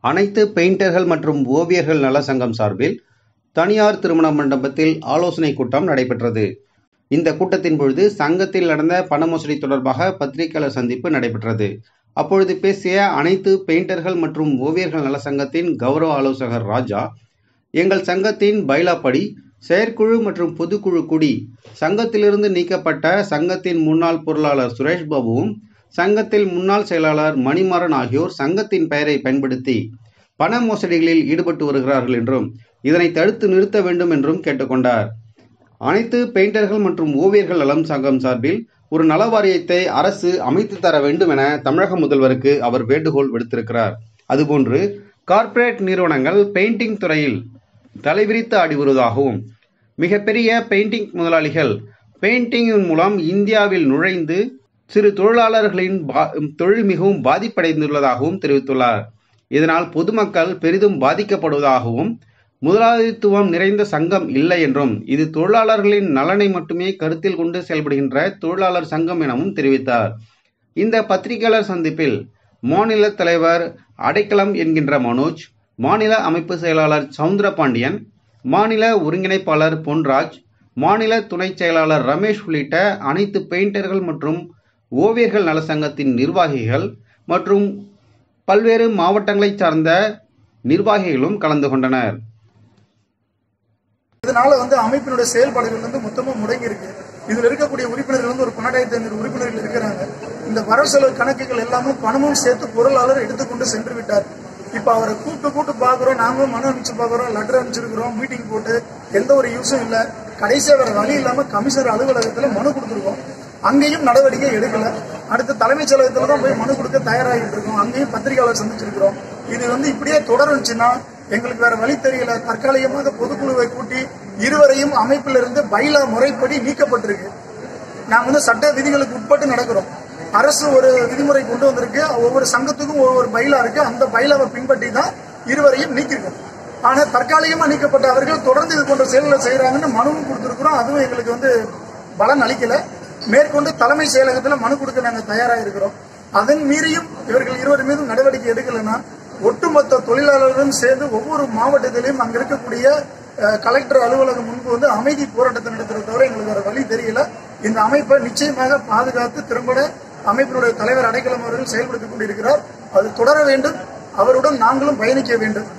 அனைத்து பெயிண்டர்கள் மற்றும் ஓவியர்கள் நல சங்கம் சார்பில் தனியார் திருமண மண்டபத்தில் ஆலோசனை கூட்டம் நடைபெற்றது இந்த கூட்டத்தின் பொழுது சங்கத்தில் நடந்த பண மோசடி தொடர்பாக பத்திரிகையாளர் சந்திப்பு நடைபெற்றது அப்பொழுது பேசிய அனைத்து பெயிண்டர்கள் மற்றும் ஓவியர்கள் நல சங்கத்தின் கௌரவ ஆலோசகர் ராஜா எங்கள் சங்கத்தின் பைலாப்படி செயற்குழு மற்றும் பொதுக்குழு கூடி சங்கத்திலிருந்து நீக்கப்பட்ட சங்கத்தின் முன்னாள் பொருளாளர் சுரேஷ் பாபுவும் சங்கத்தில் முன்னாள் செயலாளர் மணிமாறன் ஆகியோர் சங்கத்தின் பெயரை பயன்படுத்தி பண மோசடிகளில் ஈடுபட்டு வருகிறார்கள் என்றும் இதனை தடுத்து நிறுத்த வேண்டும் என்றும் கேட்டுக்கொண்டார் அனைத்து பெயிண்டர்கள் மற்றும் ஓவியர்கள் நலம் சங்கம் சார்பில் ஒரு நல வாரியத்தை அரசு அமைத்து தர வேண்டும் என தமிழக முதல்வருக்கு அவர் வேண்டுகோள் விடுத்திருக்கிறார் அதுபோன்று கார்ப்பரேட் நிறுவனங்கள் பெயிண்டிங் துறையில் தலைவிரித்து ஆடி வருவதாகவும் மிகப்பெரிய பெயிண்டிங் முதலாளிகள் பெயிண்டிங்கின் மூலம் இந்தியாவில் நுழைந்து சிறு தொழிலாளர்களின் பா- தொழில் மிகவும் பாதிப்படைந்துள்ளதாகவும் தெரிவித்துள்ளார் இதனால் பொதுமக்கள் பெரிதும் பாதிக்கப்படுவதாகவும் முதலாளித்துவம் நிறைந்த சங்கம் இல்லை என்றும் இது தொழிலாளர்களின் நலனை மட்டுமே கருத்தில் கொண்டு செயல்படுகின்ற தொழிலாளர் சங்கம் எனவும் தெரிவித்தார் இந்த பத்திரிகையாளர் சந்திப்பில் மாநில தலைவர் அடைக்கலம் என்கின்ற மனோஜ் மாநில அமைப்பு செயலாளர் சவுந்தரபாண்டியன் மாநில ஒருங்கிணைப்பாளர் பொன்ராஜ் மாநில துணைச் செயலாளர் ரமேஷ் உள்ளிட்ட அனைத்து பெயிண்டர்கள் மற்றும் ஓவியர்கள் நல சங்கத்தின் நிர்வாகிகள் மற்றும் பல்வேறு மாவட்டங்களைச் சார்ந்த நிர்வாகிகளும் கலந்து கொண்டனர் இதனால வந்து அமைப்பினுடைய செயல்பாடுகள் வந்து மொத்தமா முடங்கி இருக்கு இதுல இருக்கக்கூடிய உறுப்பினர்கள் வந்து ஒரு பன்னெண்டாயிரத்தி ஐநூறு உறுப்பினர்கள் இருக்கிறாங்க இந்த வரவு செலவு கணக்குகள் எல்லாமே பணமும் சேர்த்து பொருளாளர் எடுத்துக்கொண்டு சென்று விட்டார் இப்ப அவரை கூப்பிட்டு கூப்பிட்டு பாக்குறோம் நாங்களும் மனு அனுப்பிச்சு பாக்குறோம் லெட்டர் அனுப்பிச்சிருக்கிறோம் மீட்டிங் போட்டு எந்த ஒரு யூஸும் இல்ல கடைசியா வேற வழி இல்லாம கமிஷனர் அலுவலகத்துல மனு கொடுத்துருக்கோம் அங்கேயும் நடவடிக்கை எடுக்கல அடுத்து தலைமைச் செயலகத்துல தான் போய் மனு கொடுக்க தயாராகிட்டு இருக்கோம் அங்கேயும் பத்திரிகையாளர் சந்திச்சிருக்கிறோம் இது வந்து இப்படியே தொடருச்சுன்னா எங்களுக்கு வேற வழி தெரியல தற்காலிகமாக பொதுக்குழுவை கூட்டி இருவரையும் அமைப்பிலிருந்து பைலா முறைப்படி நீக்கப்பட்டிருக்கு நாங்க வந்து சட்ட விதிகளுக்கு உட்பட்டு நடக்கிறோம் அரசு ஒரு விதிமுறை கொண்டு வந்திருக்கு ஒவ்வொரு சங்கத்துக்கும் ஒவ்வொரு பைலா இருக்கு அந்த பைலாவை பின்பற்றி தான் இருவரையும் நீக்கிருக்கோம் ஆனா தற்காலிகமா நீக்கப்பட்ட அவர்கள் தொடர்ந்து இது போன்ற செயல்களை செய்யறாங்கன்னு மனுவும் கொடுத்திருக்கிறோம் அதுவும் எங்களுக்கு வந்து பலன் அளிக்கல மேற்கொண்டு தலைமை செயலகத்துல மனு கொடுக்க நாங்க தயாரா இருக்கிறோம் அதன் மீறியும் இவர்கள் இருவர் மீதும் நடவடிக்கை எடுக்கலைன்னா ஒட்டுமொத்த தொழிலாளர்களும் சேர்ந்து ஒவ்வொரு மாவட்டத்திலையும் அங்க இருக்கக்கூடிய அஹ், கலெக்டர் அலுவலகம் முன்பு வந்து அமைதி போராட்டத்தை நடத்துறத தவிர எங்களுக்கு வேற வழி தெரியல இந்த அமைப்பை நிச்சயமாக பாதுகாத்து திறம்பட அமைப்பினுடைய தலைவர் அடைக்கலம் அவர்கள் செயல்படுத்திக் கொண்டிருக்கிறார் அது தொடர வேண்டும் அவருடன் நாங்களும் பயணிக்க வேண்டும்